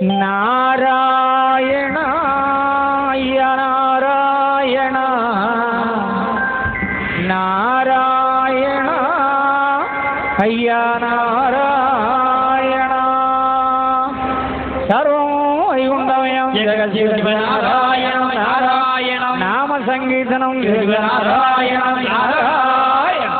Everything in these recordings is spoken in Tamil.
நாராயண நாராயண நாராயண ஐயா நாராயண சர்வம் வைகுண்டமயம் ஜெகஜீவநாராயணம் நாராயணம் நாம சங்கீதனம் நாராயணம் நாராயணம்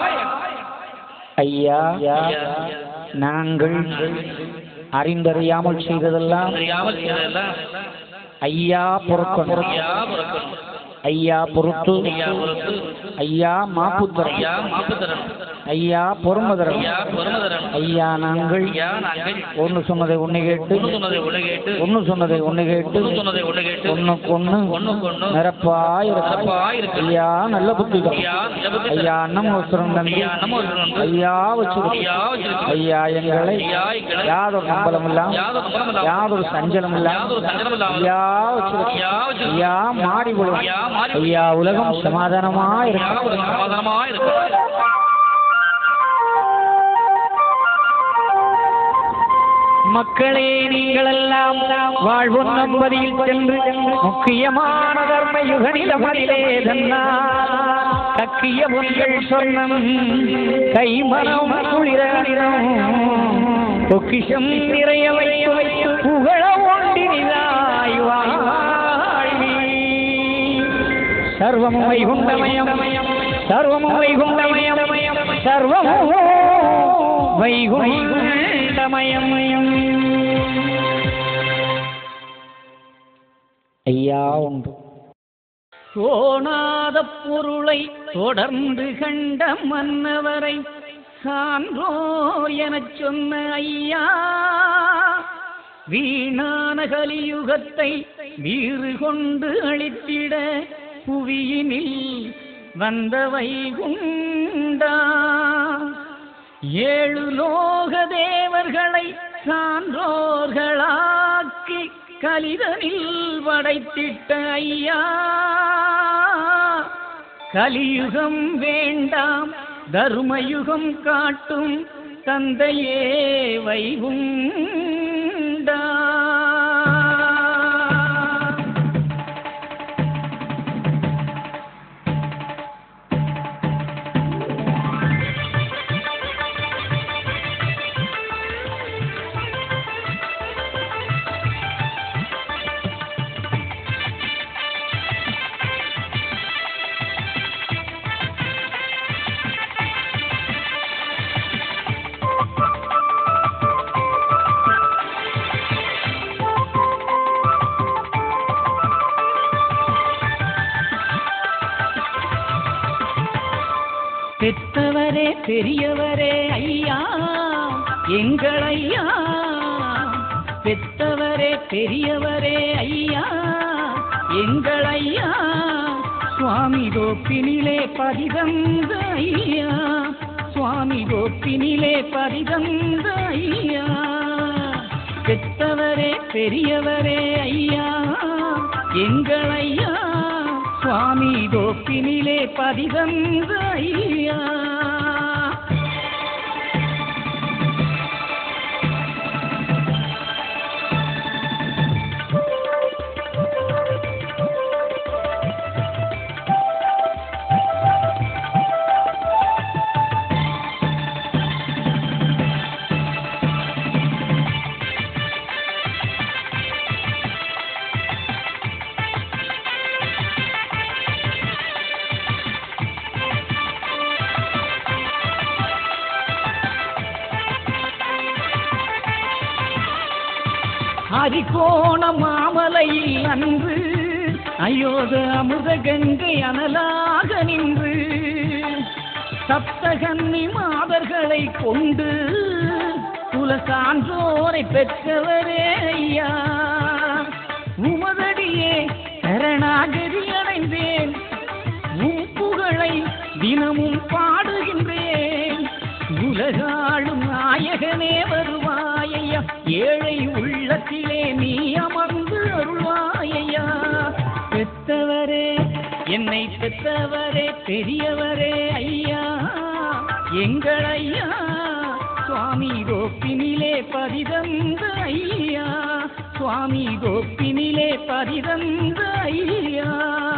ஐயா நாங்கள் அறிந்தறியாமல் செய்ததெல்லாம் தெரியாமல் செய்ததெல்லாம் ஐயா பொறுக்கணும் ஐயா பொறுக்கணும் ஐயா பொறுத்து ஐயா பொறுத்து ஐயா மாப்புத்தரம் ஐயா மாப்புத்தரன் ஐயா பொறுமதரம் ஐயா பொறுமதரன் ஐயா நாங்கள் ஐயா நாங்கள் ஒன்று சொன்னதை ஒன்று கேட்டு ஒன்று சொன்னதை ஒன்று கேட்டு ஒன்று சொன்னதை ஒன்று கேட்டு ஒன்று சொன்னதை ஒன்று கேட்டு ஒன்றுக்கு ஒன்று ஒண்ணுக்கு ஒண்ணு நிரப்பாயிருக்க நிரப்பாயிருக்க. ஐயா நல்ல புத்திகம் ஐயா நல்ல புத்திகம். ஐயா அன்னம் அவசரம் தந்து ஐயா அன்னம் அவசரம் தந்து. ஐயா வச்சிருக்கு ஐயா வச்சிருக்கு. ஐயா எங்களை ஐயா எங்களை யாதொரு நம்பலம் இல்லாம யாதொரு நம்பலம் இல்லாம யாதொரு சஞ்சலம் இல்லாம யாதொரு சஞ்சலம் இல்லாமல் ஐயா வச்சிருக்கு ஐயா வச்சிருக்கு. ஐயா மாடி விழும் ஐயா மாறி விழும். ஐயா உலகம் சமாதானமா ஐயா இருக்கும் ஒரு சமாதானமா இருக்கும் மக்களே நீங்களெல்லாம் வாழ்வும் நம்பதியில் சென்று முக்கியமான தர்ம யுகனிலமதிலே தன்னா கக்கிய முன்கள் சொன்னம் கைமனம் குளிரம் பொக்கிஷம் நிறைய வைத்து வைத்து புகழ ஒன்றினிதாய் வாழ்வி சர்வமும் வைகுண்டமயம் சர்வமும் வைகுண்டமயம் சர்வமும் வைகுண்டமயம் ஐயா உண்டு தோணாத பொருளை தொடர்ந்து கண்ட மன்னவரை சான்றோர் எனச் சொன்ன ஐயா வீணான கலியுகத்தை வீறு கொண்டு அழித்திட புவியினில் வந்தவை குண்டா ஏழு லோக தேவர்களை சான்றோர்களாக்கி கலிதனில் படைத்திட்ட ஐயா கலியுகம் வேண்டாம் தர்மயுகம் காட்டும் தந்தையே வைகுண்டா பெத்தவரே பெரியவரே ஐயா எங்கள் ஐயா பெத்தவரே பெரியவரே ஐயா எங்கள் ஐயா சுவாமி கோப்பினிலே பதிதந்த ஐயா சுவாமி கோப்பினிலே பதிதந்த ஐயா பெத்தவரே பெரியவரே ஐயா எங்கள் ஐயா சுவாமி கோப்பினிலே பதிதந்த ஐயா ஹரிகோண மாமலையில் அன்று அயோத அமுத கங்கை அனலாக நின்று சப்தகன்னி மாதர்களை கொண்டு குல சான்றோரை பெற்றவரே ஐயா உமதடியே சரணாகதி அடைந்தேன் உம் புகழை தினமும் பாடுகின்றேன் உலகாளும் நாயகனே வருவாயையா ஏழை உள்ளத்திலே நீ அமர்ந்து அருள்வாயையா பெத்தவரே என்னை பெத்தவரே பெரியவரே ஐயா எங்கள் ஐயா சுவாமி ரோப்பினிலே பதிதந்த ஐயா சுவாமி கோப்பினிலே பதிதந்த ஐயா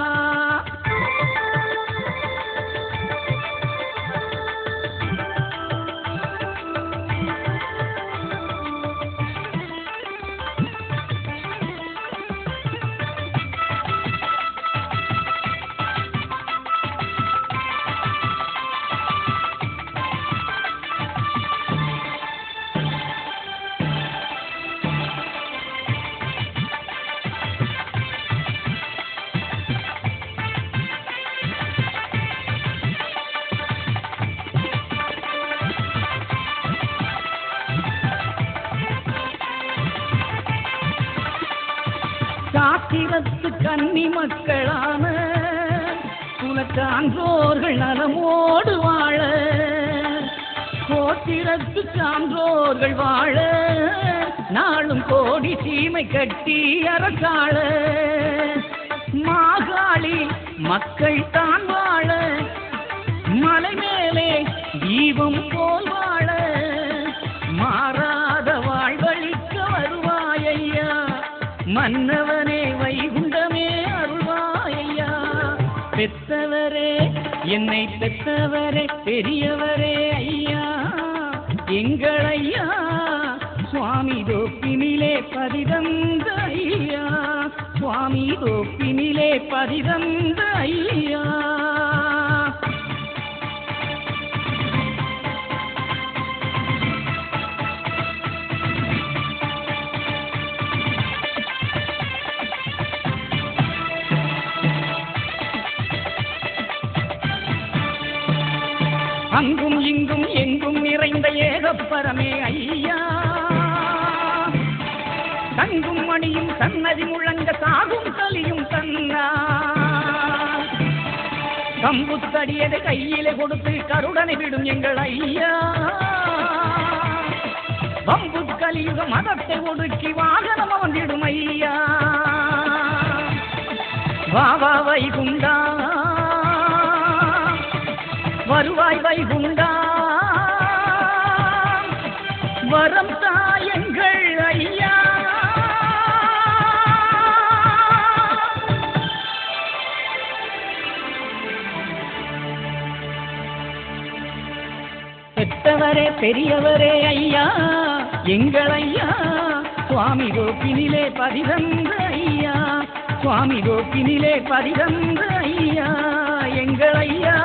சாத்திரத்து கன்னி மக்களான குலச்சான்றோர்கள் நலமோடு வாழ கோத்திரத்து சான்றோர்கள் வாழ நாளும் கோடி சீமை கட்டி அரசாள மாகாளி மக்கள் தான் வாழ மலை மேலே தீபம் போல் வாழ மாறாத வாழ்வழிக்க வருவாயையா மன்னவனே வைகுண்டமே அருள்வாயையா பெத்தவரே என்னை பெத்தவரே பெரியவரே ஐயா எங்கள் ஐயா சுவாமி தோப்பினிலே பதிதந்த ஐயா சுவாமி தோப்பினிலே பதிதந்த ஐயா அங்கும் இங்கும் எங்கும் நிறைந்த ஏகப்பரமே ஐயா தங்கும் மணியும் சன்னதி முழங்க சாகும் கலியும் தன்னா கம்புத்தடியதை கையிலே கொடுத்து கருடனை விடும் எங்கள் ஐயா வம்பு கலியுக மதத்தை ஒடுக்கி வாகனம் வந்திடும் ஐயா வா வா வைகுண்டா வருவாய் வைகுண்டா வரம் தாயங்கள் ஐயா பெத்தவரே பெரியவரே ஐயா எங்கள் ஐயா சுவாமி கோப்பினிலே பதிதந்த ஐயா சுவாமி கோப்பினிலே பதிதந்த ஐயா எங்கள் ஐயா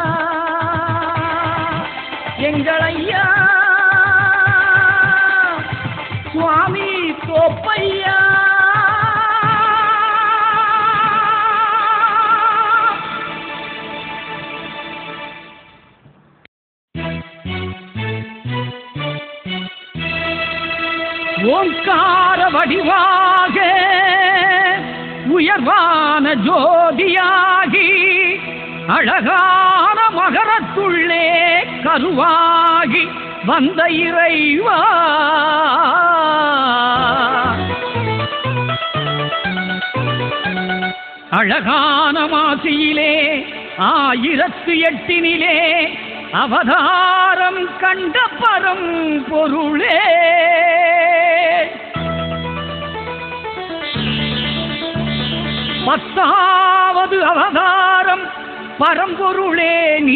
எங்கள் ஐயா சுவாமி தோப்பையா ஓங்கார வடிவாக உயர்வான ஜோதியாகி அழகான மகரத்துள்ளே கருவாகி வந்த இறைவா அழகான மாசியிலே ஆயிரத்து எட்டினிலே அவதாரம் கண்ட பரம் பொருளே பத்தாவது அவதாரம் பரம்பொருளே நீ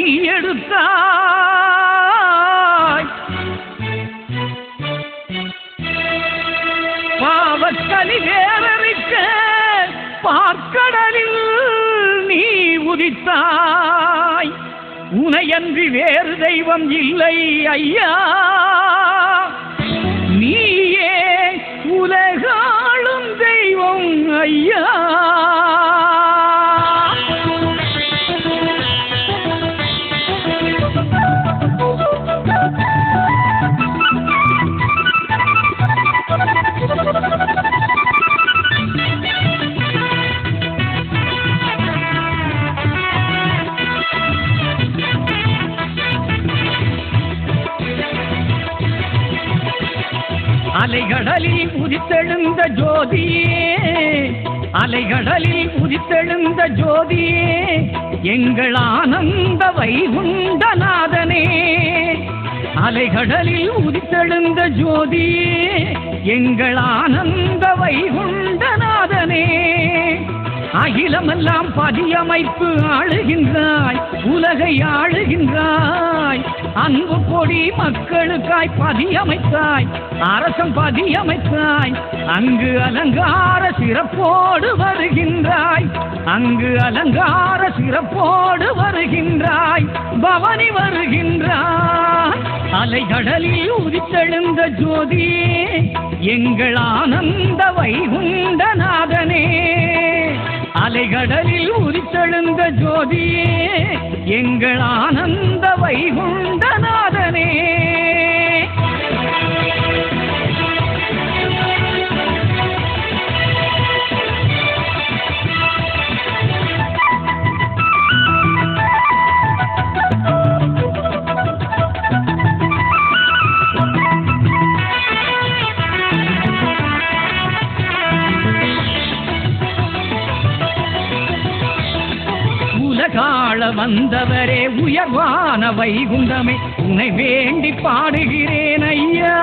எடுத்தாய் பாவக்கலி வேறறிக்க பார்க்கடலில் நீ உதித்தாய் உனையன்றி வேறு தெய்வம் இல்லை ஐயா நீயே உலகாளும் தெய்வம் ஐயா அலைகடலில் உதித்தெழுந்த ஜோதியே அலைகடலில் உதித்தெழுந்த ஜோதியே எங்கள் ஆனந்த வைகுண்டநாதனே அலைகடலில் உதித்தெழுந்த ஜோதியே எங்கள் ஆனந்த வைகுண்ட அகிலமெல்லாம் பதியமைப்பு ஆளுகின்றாய் உலகை ஆளுகின்றாய் அன்பு கொடி மக்களுக்காய் பதியமைத்தாய் அரசம் பதியமைத்தாய் அங்கு அலங்கார சிறப்போடு வருகின்றாய் அங்கு அலங்கார சிறப்போடு வருகின்றாய் பவனி வருகின்றாய் அலைகடலில் உதித்தெழுந்த ஜோதியே எங்கள் ஆனந்த வைகுண்டநாதனே அலைகடலில் உதித்தெழுந்த ஜோதியே எங்கள் ஆனந்த வைகுண்டநாதனே உலகாள வந்தவரே உயர்வான வைகுண்டமே உன்னை வேண்டி பாடுகிறேன் ஐயா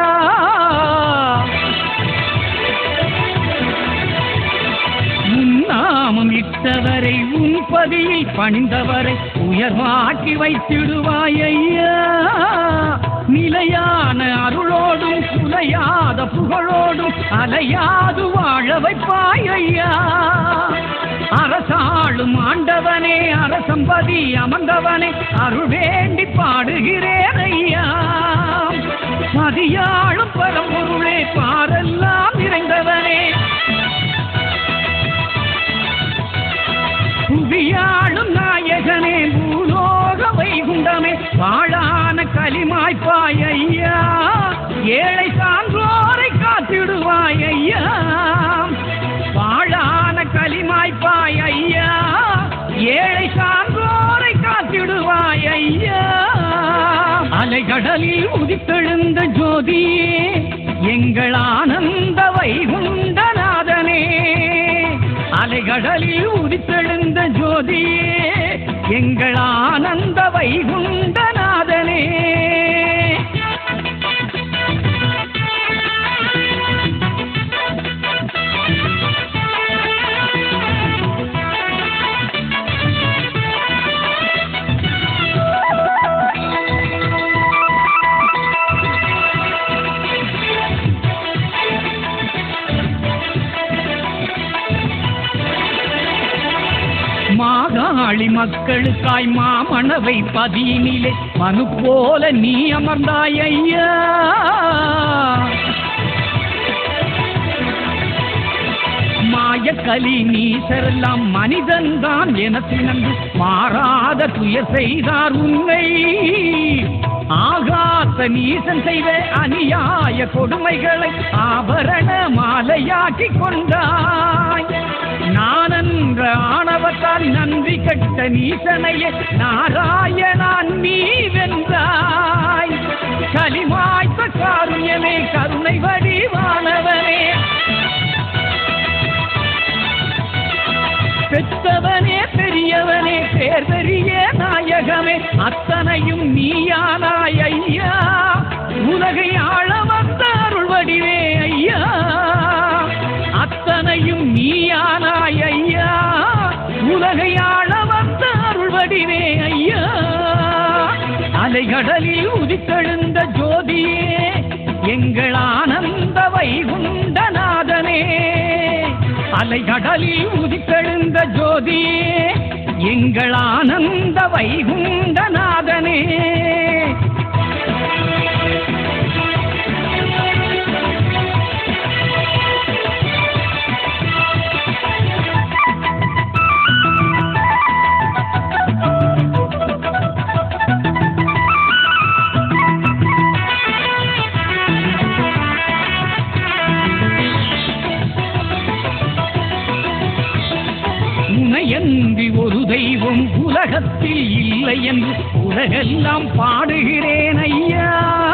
உன்னாமம் இட்டவரை உன் பதியில் பணிந்தவரை உயர்வாக்கி வைத்திடுவாய் ஐயா நிலையான அருளோடும் குலையாத புகழோடும் அலையாது வாழ வைப்பாய் ஐயா அரசாளும் ஆண்டவனே அரசம்பதி அமர்ந்தவனே அருள் வேண்டி பாடுகிறேன் ஐயா மதியாளும் பரம்பொருளே பாரெல்லாம் நிறைந்தவனே புவியாளும் நாயகனே பூலோக வைகுண்டமே வாழான களிமாய்ப்பாய் ஐயா ஏழை சான்றோரை காத்திடுவாய் ஐயா வாழான களிமாய்ப்பாய் ஐயா ஏழை சான்றோரை காத்திடுவாய் ஐயா அலைகடலில் உதித்தெழுந்த ஜோதியே எங்கள் ஆனந்த வைகுண்டநாதனே அலைகடலில் உதித்தெழுந்த ஜோதியே எங்கள் ஆனந்த வைகுண்டநாதனே மாகாளி மக்களுக்காய் மாமணவை பதியினிலே மனு போல நீ அமர்ந்தாய் ஐயா மாயக்கலி நீசரெல்லாம் மனிதன்தான் என திணந்து மாறாத துயர் செய்தார் உன்னை ஆகாத்த நீசன் செய்த அநியாய கொடுமைகளை ஆபரண மாலையாக்கி கொண்டாய் நானென்ற ஆணவத்தால் நன்றி கட்ட நீசனையே நாராயணான் நீ வென்றாய் களிமாய்த்த காருண்யமே கருணை வடிவானவனே பெற்றவனே பெரியவனே பேர் பெரிய நாயகமே அத்தனையும் நீயானாய் ஐயா உலகை ஆள வந்த அருள் வடிவே ஐயா அத்தனையும் நீயானாய் ஐயா உலகை ஆள வந்த அருள் வடிவே ஐயா அலைகடலில் உதித்தெழுந்த ஜோதியே எங்கள் ஆனந்த வைகுண்டநாதனே அலைகடலில் உதித்தெழுந்த ஜோதியே எங்கள் ஆனந்த வைகுண்டநாதனே உனையன்றி ஒரு தெய்வம் உலகத்தில் இல்லை என்று உலகெல்லாம் பாடுகிறேன் ஐயா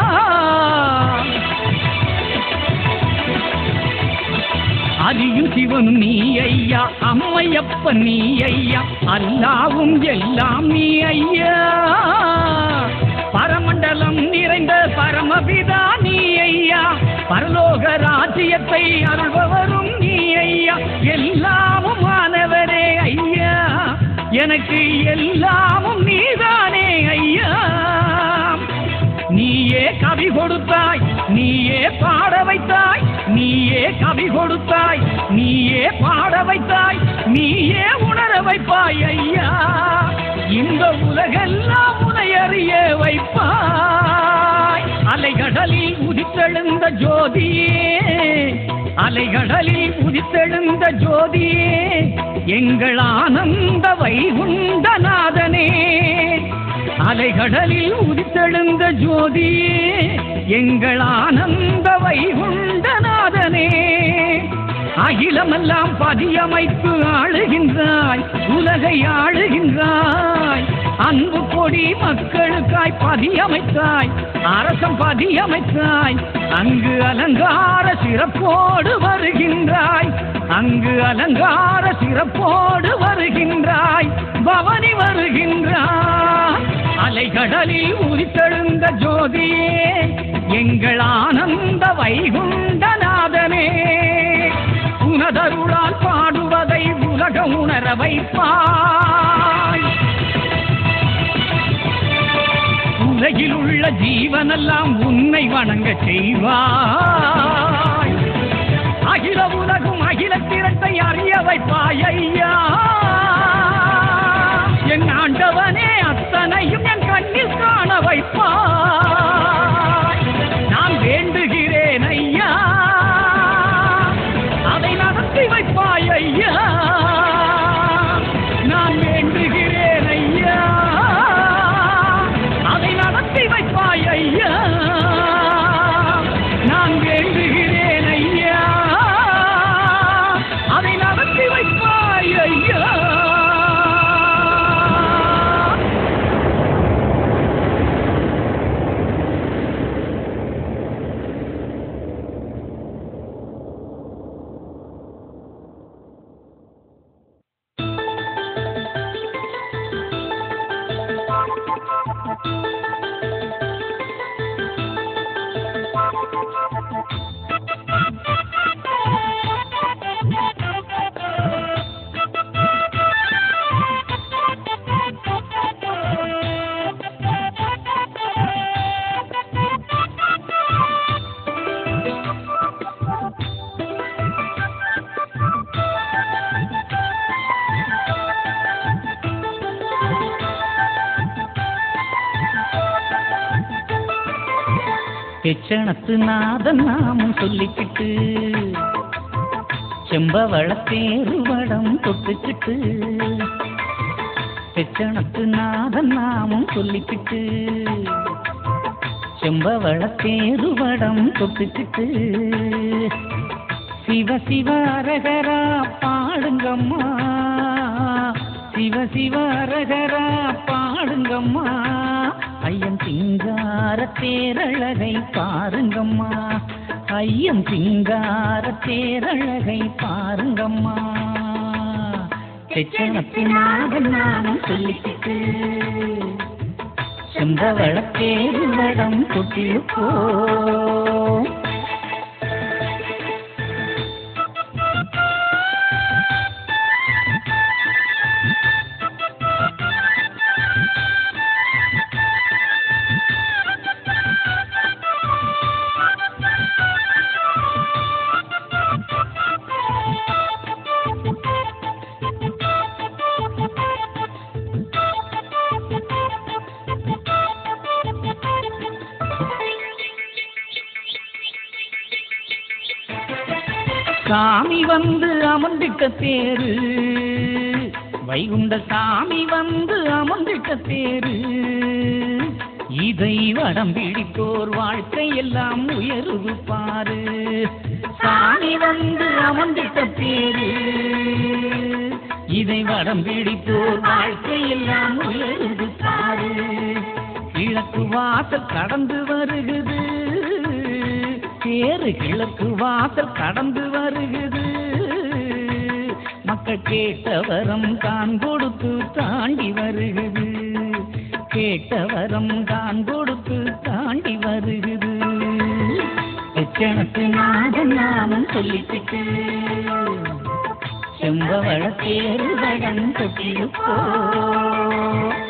அரியும் சிவனும் நீ ஐயா அம்மையப்பன் நீ ஐயா அல்லாவும் எல்லாம் நீ ஐயா பரமண்டலம் நிறைந்த பரமபிதா நீ ஐயா பரலோக ராஜ்யத்தை அருள்பவரும் நீ ஐயா எல்லாமும் மாணவரே ஐயா எனக்கு எல்லாமும் நீதானே ஐயா நீயே கவி கொடுத்தாய் நீயே பாட வைத்தாய் நீயே கவி கொடுத்தாய் நீயே பாட வைத்தாய் நீயே உணர வைப்பாய் ஐயா இந்த உலகெல்லாம் உனை அறிய வைப்பாய் அலைகடலில் உதித்தெழுந்த ஜோதியே அலைகடலில் உதித்தெழுந்த ஜோதியே எங்கள் ஆனந்த வைகுண்டநாதனே அலைகடலில் உதித்தெழுந்த ஜோதியே எங்கள் ஆனந்த வைகுண்டநாதனே அகிலமெல்லாம் பதியமைத்து ஆளுகின்றாய் உலகை ஆளுகின்றாய் அன்பு கொடி மக்களுக்காய் பதியமைத்தாய் அரசம் பதியமைத்தாய் அங்கு அலங்கார சிறப்போடு வருகின்றாய் அங்கு அலங்கார சிறப்போடு வருகின்றாய் பவனி வருகின்றாய் அலைகடலில் உரித்தெழுந்த ஜோதியே எங்கள் ஆனந்த வைகுண்டநாதனே உனதருளால் பாடுவதை உலக உணர வைப்பாய் உலகில் உள்ள ஜீவனெல்லாம் உன்னை வணங்க செய்வாய் அகில உலகும் அகில திரட்டை அறிய வைப்பாய் ஐயா என் ஆண்டவனே அத்தனையும் என் கண்ணில் காண வைப்பாய் நான் வேண்டுகிறேன் ஐயா அதை நடத்தி வைப்பாய் ஐயா நான் வேண்டுகிறேன் ஐயா அதை நடத்தி வைப்பாய் ஐயா நான் வேண்டுகிறேன் ஐயா அதை நடத்தி வைப்பாய் ஐயா எச்சணத்து நாதன் நாமம் சொல்லிக்கிட்டு செம்பவளத்தேருவடம் தொட்டுக்கிட்டு எச்சணத்து நாதன் நாமம் சொல்லிக்கிட்டு செம்பவளத்தேருவடம் தொட்டுக்கிட்டு சிவ சிவ அரகரா பாடுங்கம்மா சிவ சிவ அரகரா பாடுங்கம்மா ஐயன் சிங்கார தேரழகை பாருங்கம்மா ஐயன் சிங்கார தேரழகை பாருங்கம்மா செச்சனத்தினாக நானும் சொல்லிக்கிட்டு செம்பவளத்தேருவடம் தொட்டிருப்போ சாமி வந்து அமர்ந்திட்ட தேரு வைகுண்ட சாமி வந்து அமர்ந்திட்ட தேரு இதை வடம் பிடித்தோர் வாழ்க்கை எல்லாம் உயருது பாரு சாமி வந்து அமர்ந்திட்ட தேரு இதை வடம் பிடித்தோர் வாழ்க்கை எல்லாம் உயருது பாரு கிழக்கு வாசல் கடந்து வருகுது தேரு கிழக்கு வாசல் கடந்து வருகுது மக்கள் கேட்ட வரம் தான் கொடுத்து தாண்டி வருகுது கேட்ட வரம் தான் கொடுத்து தாண்டி வருகுது கிணத்து நாதன் நாமம் சொல்லிக்கிட்டு செம்பவள தேரு வடம் தொட்டிருப்போ